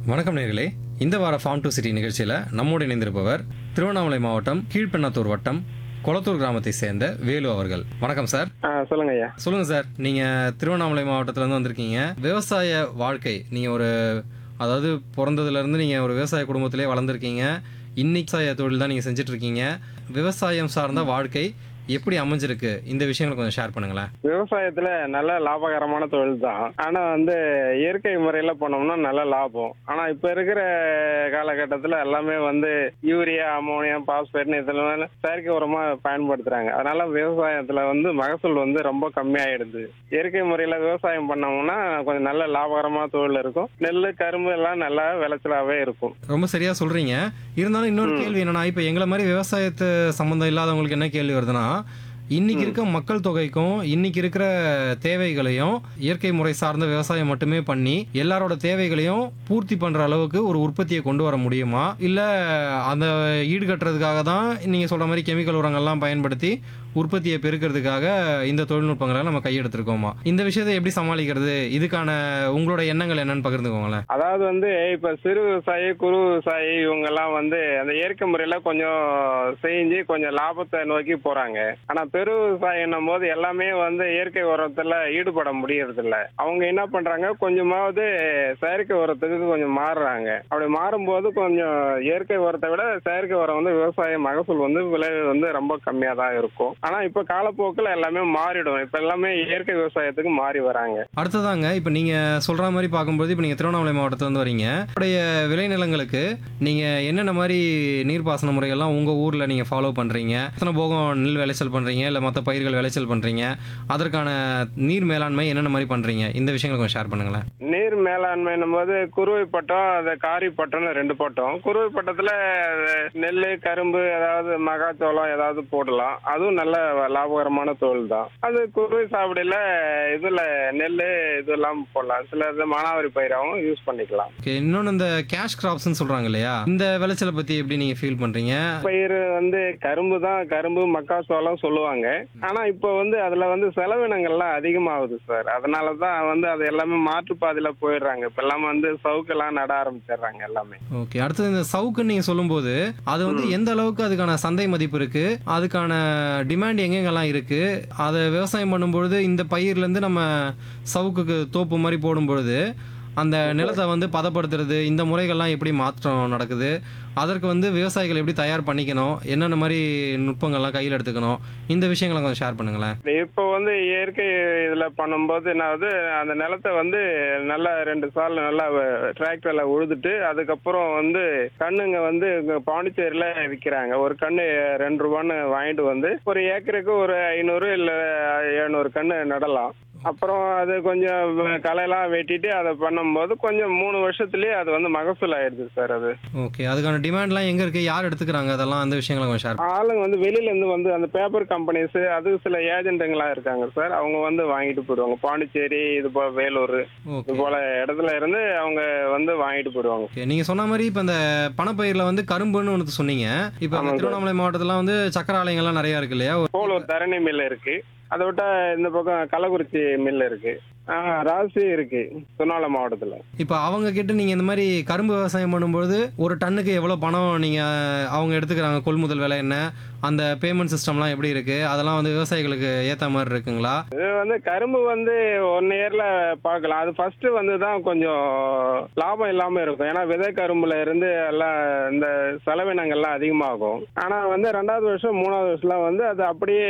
வணக்கம் நேர்களே இந்த வார ஃபார்ம் டு சிட்டி நிகழ்ச்சியில் நம்மோடு இணைந்திருப்பவர் திருவண்ணாமலை மாவட்டம் கீழ்பெண்ணாத்தூர் வட்டம் கொளத்தூர் கிராமத்தை சேர்ந்த வேலு அவர்கள் வணக்கம் சார் ஆ சொல்லுங்க ஐயா சொல்லுங்க சார் நீங்க திருவண்ணாமலை மாவட்டத்துல இருந்து வந்திருக்கீங்க விவசாய வாழ்க்கை நீங்க ஒரு அதாவது பிறந்ததுல இருந்து நீங்க ஒரு விவசாய குடும்பத்திலே வளர்ந்துருக்கீங்க இன்னைக்கு விவசாய தொழில் தான் நீங்க செஞ்சுட்டு இருக்கீங்க விவசாயம் சார்ந்த வாழ்க்கை எப்படி அமைஞ்சிருக்கு இந்த விஷயங்களை கொஞ்சம் ஷேர் பண்ணுங்களேன் விவசாயத்துல நல்ல லாபகரமான தொழில் தான் ஆனா வந்து இயற்கை முறையில பண்ணோம்னா நல்ல லாபம் ஆனா இப்ப இருக்கிற காலகட்டத்துல எல்லாமே வந்து யூரியா அமோனியம் பாஸ்பேட்னு இதெல்லாம் செயற்கை உரமா பயன்படுத்துறாங்க அதனால விவசாயத்துல வந்து மகசூல் வந்து ரொம்ப கம்மியாயிடுது இயற்கை முறையில விவசாயம் பண்ணோம்னா கொஞ்சம் நல்ல லாபகரமான தொழில் இருக்கும் நெல் கரும்பு எல்லாம் நல்லா விளைச்சலாவே இருக்கும் ரொம்ப சரியா சொல்றீங்க இருந்தாலும் இன்னொரு கேள்வி என்னன்னா இப்ப எங்களை மாதிரி விவசாயத்து சம்பந்தம் இல்லாதவங்களுக்கு என்ன கேள்வி வருதுன்னா இன்னைக்கு இருக்க மக்கள் தொகைக்கும் இன்னைக்கு இருக்கிற தேவைகளையும் இயற்கை முறை சார்ந்த விவசாயம் மட்டுமே பண்ணி எல்லாரோட தேவைகளையும் பூர்த்தி பண்ற அளவுக்கு ஒரு உற்பத்தியை கொண்டு வர முடியுமா இல்ல அந்த ஈடுகட்டுறதுக்காக தான் நீங்க சொல்ற மாதிரி கெமிக்கல் உரங்கள்லாம் பயன்படுத்தி உற்பத்தியை பெருக்கிறதுக்காக இந்த தொழில்நுட்பங்களை நம்ம கையெடுத்திருக்கோமா இந்த விஷயத்தை எப்படி சமாளிக்கிறது இதுக்கான உங்களோட எண்ணங்கள் என்னன்னு பகிர்ந்துக்கோங்களேன் அதாவது வந்து இப்ப சிறு விவசாயி குறு விவசாயி இவங்க எல்லாம் வந்து அந்த இயற்கை முறையில கொஞ்சம் செஞ்சு கொஞ்சம் லாபத்தை நோக்கி போறாங்க ஆனா பெரு விவசாயம் போது எல்லாமே வந்து இயற்கை உரத்துல ஈடுபட முடியறது இல்ல அவங்க என்ன பண்றாங்க கொஞ்சமாவது செயற்கை உரத்துக்கு கொஞ்சம் மாறுறாங்க அப்படி மாறும்போது கொஞ்சம் இயற்கை உரத்தை விட செயற்கை உரம் வந்து விவசாய மகசூல் வந்து விளைவு வந்து ரொம்ப கம்மியா தான் இருக்கும் ஆனா இப்ப காலப்போக்கில் எல்லாமே மாறிடும் இப்ப எல்லாமே இயற்கை விவசாயத்துக்கு மாறி வராங்க அடுத்ததாங்க இப்போ நீங்க சொல்ற மாதிரி பார்க்கும்போது இப்போ நீங்க திருவண்ணாமலை மாவட்டத்துல இருந்து வரீங்க உடைய விளைநிலங்களுக்கு நீங்க என்னென்ன மாதிரி நீர்ப்பாசன முறைகள்லாம் உங்க ஊர்ல நீங்க ஃபாலோ பண்றீங்க எத்தனை போகம் நெல் விளைச்சல் பண்றீங்க இல்ல மற்ற பயிர்கள் விளைச்சல் பண்றீங்க அதற்கான நீர் மேலாண்மை என்னென்ன மாதிரி பண்றீங்க இந்த விஷயங்களை கொஞ்சம் ஷேர் பண்ணுங்களேன் நீர் மேலாண்மைன்னும் போது குருவை பட்டம் அது காரி பட்டம்னு ரெண்டு பட்டம் குருவை பட்டத்துல நெல் கரும்பு ஏதாவது மகாச்சோளம் ஏதாவது போடலாம் அதுவும் நல்ல லாபகரமான தொழில் தான் அது குருவை சாவடியில இதுல நெல் இதெல்லாம் போடலாம் சில இது மானாவாரி பயிராகவும் யூஸ் பண்ணிக்கலாம் ஓகே இன்னொன்று இந்த கேஷ் கிராப்ஸ்னு சொல்றாங்க இல்லையா இந்த விளைச்சலை பத்தி எப்படி நீங்க ஃபீல் பண்றீங்க பயிர் வந்து கரும்பு தான் கரும்பு மக்காச்சோளம் சொல்லுவாங்க ஆனா இப்போ வந்து அதுல வந்து செலவினங்கள்லாம் அதிகமாகுது சார் அதனால தான் வந்து அது எல்லாமே மாற்றுப்பாதையில போயிடுறாங்க இப்ப எல்லாமே வந்து சவுக்கெல்லாம் நட ஆரம்பிச்சிடுறாங்க எல்லாமே ஓகே அடுத்தது இந்த சவுக்குன்னு நீங்க சொல்லும்போது அது வந்து எந்த அளவுக்கு அதுக்கான சந்தை மதிப்பு இருக்கு அதுக்கான டிமாண்ட் எங்கெங்கெல்லாம் இருக்கு அதை விவசாயம் பண்ணும்பொழுது இந்த பயிர்ல இருந்து நம்ம சவுக்குக்கு தோப்பு மாதிரி போடும்பொழுது அந்த நிலத்தை வந்து பதப்படுத்துறது இந்த முறைகள்லாம் எப்படி மாற்றம் நடக்குது அதற்கு வந்து விவசாயிகள் எப்படி தயார் பண்ணிக்கணும் என்னென்ன மாதிரி நுட்பங்கள்லாம் கையில் எடுத்துக்கணும் இந்த விஷயங்களை கொஞ்சம் ஷேர் பண்ணுங்களேன் இப்போ வந்து இயற்கை இதுல பண்ணும்போது என்ன ஆகுது அந்த நிலத்தை வந்து நல்லா ரெண்டு சால் நல்லா டிராக்டர்ல உழுதுட்டு அதுக்கப்புறம் வந்து கண்ணுங்க வந்து இங்க பாண்டிச்சேரியில விற்கிறாங்க ஒரு கண்ணு ரெண்டு ரூபான்னு வாங்கிட்டு வந்து ஒரு ஏக்கருக்கு ஒரு ஐநூறு இல்ல எழுநூறு கண்ணு நடலாம் அப்புறம் அது கொஞ்சம் களையெல்லாம் வெட்டிட்டு அதை பண்ணும்போது கொஞ்சம் மூணு வருஷத்துலயே அது வந்து மகசூல் ஆயிடுது சார் அது ஓகே அதுக்கான டிமாண்ட்லாம் எங்கே இருக்குது யார் எடுத்துக்கிறாங்க அதெல்லாம் அந்த விஷயங்களை கொஞ்சம் ஷேர் ஆளுங்க வந்து வெளியில இருந்து வந்து அந்த பேப்பர் கம்பெனிஸ் அது சில ஏஜென்ட்டுங்களா இருக்காங்க சார் அவங்க வந்து வாங்கிட்டு போயிடுவாங்க பாண்டிச்சேரி இது போல வேலூர் ஓகே இது போல இடத்துல இருந்து அவங்க வந்து வாங்கிட்டு போயிடுவாங்க ஓகே நீங்க சொன்ன மாதிரி இப்போ இந்த பணப்பயிரில் வந்து கரும்புன்னு ஒன்று சொன்னீங்க இப்போ ஆமாங்க சார். திருவண்ணாமலை மாவட்டத்தில் வந்து சக்கர ஆலயங்கள்லாம் நிறையா இருக்கு இல்லையா போல ஒரு தரணி மில் இருக்கு அதை விட்டா இந்த பக்கம் கள்ளக்குறிச்சி மில் இருக்கு ஆ, ராசி இருக்கு திருவண்ணாமலை மாவட்டத்துல இப்போ அவங்க கிட்ட நீங்க இந்த மாதிரி கரும்பு விவசாயம் பண்ணும்போது ஒரு டன்னுக்கு எவ்வளோ பணம் நீங்க அவங்க எடுத்துக்கிறாங்க கொள்முதல் விலை என்ன அந்த பேமெண்ட் சிஸ்டம்லாம் எப்படி இருக்கு அதெல்லாம் வந்து விவசாயிகளுக்கு ஏற்ற மாதிரி இருக்குங்களா இது வந்து கரும்பு வந்து ஒன் இயர்ல பார்க்கலாம் அது ஃபர்ஸ்ட் வந்து தான் கொஞ்சம் லாபம் இல்லாம இருக்கும் ஏன்னா விதை கரும்புல இருந்து எல்லாம் இந்த செலவினங்கள்லாம் அதிகமாகும் ஆனா வந்து ரெண்டாவது வருஷம் மூணாவது வருஷம்லாம் வந்து அது அப்படியே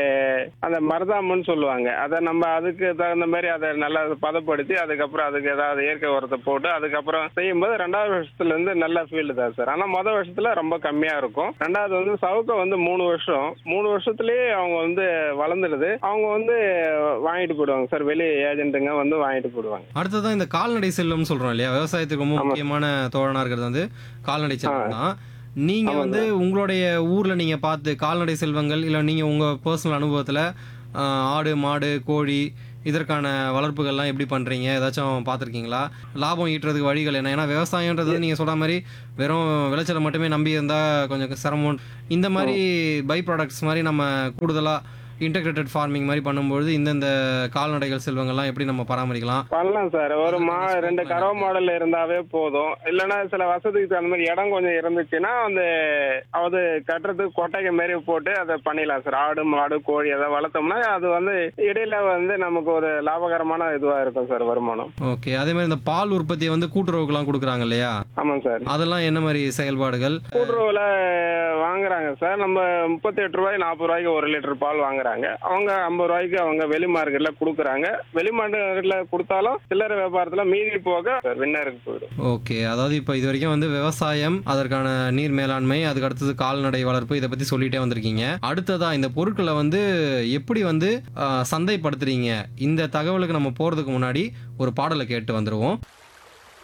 அந்த மருதாமன்னு சொல்லுவாங்க அதை நம்ம அதுக்கு தகுந்த மாதிரி அதை நல்லா பதப்படுத்தி அதுக்கப்புறம் அதுக்கு ஏதாவது இயற்கை உரத்தை போட்டு அதுக்கப்புறம் செய்யும்போது ரெண்டாவது வருஷத்துல இருந்து நல்ல ஃபீல்டு தான் சார் ஆனா மொதல் வருஷத்துல ரொம்ப கம்மியா இருக்கும் ரெண்டாவது வந்து சவுக்க வந்து மூணு வருஷம் மூணு வருஷத்துலயே அவங்க வந்து வளர்ந்துடுது அவங்க வந்து வாங்கிட்டு போயிடுவாங்க சார் வெளி ஏஜென்ட்டுங்க வந்து வாங்கிட்டு போயிடுவாங்க அடுத்ததான் இந்த கால்நடை செல்வம்னு சொல்றோம் இல்லையா விவசாயத்துக்கு ரொம்ப முக்கியமான தோழனா இருக்கிறது வந்து கால்நடை செல்வம் தான் நீங்க ஆமாங்க. வந்து உங்களுடைய ஊர்ல நீங்க பார்த்து கால்நடை செல்வங்கள் இல்ல நீங்க உங்க பர்சனல் அனுபவத்துல ஆஹ், ஆடு மாடு கோழி இதற்கான வளர்ப்புகள்லாம் எப்படி பண்றீங்க ஏதாச்சும் பார்த்துருக்கீங்களா லாபம் ஈட்டுறதுக்கு வழிகள் என்ன ஏன்னா விவசாயன்றது வந்து நீங்க சொல்ற மாதிரி வெறும் விளைச்சலை மட்டுமே நம்பி இருந்தா கொஞ்சம் சிரமம் இந்த மாதிரி பை ப்ராடக்ட்ஸ் மாதிரி நம்ம கூடுதலா இன்டகிரேட்டட் ஃபார்மிங் மாதிரி பண்ணும்பொழுது இந்தந்த கால்நடைகள் செல்வங்கள்லாம் எப்படி நம்ம பராமரிக்கலாம் பண்ணலாம் சார் ஒரு மா ரெண்டு கறவை மாடல் இருந்தாவே போதும் இல்லைன்னா சில வசதிக்கு தகுந்த மாதிரி இடம் கொஞ்சம் இருந்துச்சுன்னா அந்த அது கட்டுறதுக்கு கொட்டைக்கு மாரி போட்டு அதை பண்ணிடலாம் சார் ஆடு மாடு கோழி அதை வளர்த்தோம்னா அது வந்து இடையில வந்து நமக்கு ஒரு லாபகரமான இதுவா இருக்கும் சார் வருமானம் ஓகே அதே மாதிரி இந்த பால் உற்பத்தியை வந்து கூட்டுறவுக்குலாம் கொடுக்குறாங்க இல்லையா ஆமாம் சார் அதெல்லாம் என்ன மாதிரி செயல்பாடுகள் கூட்டுறவுல வாங்குறாங்க சார் நம்ம முப்பத்தி எட்டு ரூபாய் நாற்பது ரூபாய்க்கு ஒரு லிட்டர் பால் வாங்குறாங்க அவங்க ஐம்பது ரூபாய்க்கு அவங்க வெளி மார்க்கெட்ல கொடுக்குறாங்க வெளி மார்க்கெட்ல கொடுத்தாலும் சில்லறை வியாபாரத்துல மீதி போக வின்னருக்கு போயிடும் ஓகே அதாவது இப்போ இது வரைக்கும் வந்து விவசாயம் அதற்கான நீர் மேலாண்மை அதுக்கு அடுத்தது கால்நடை வளர்ப்பு இதை பற்றி சொல்லிட்டே வந்திருக்கீங்க அடுத்ததா இந்த பொருட்களை வந்து எப்படி வந்து ஆ, சந்தைப்படுத்துறீங்க இந்த தகவலுக்கு நம்ம போகிறதுக்கு முன்னாடி ஒரு பாடலை கேட்டு வந்துடுவோம்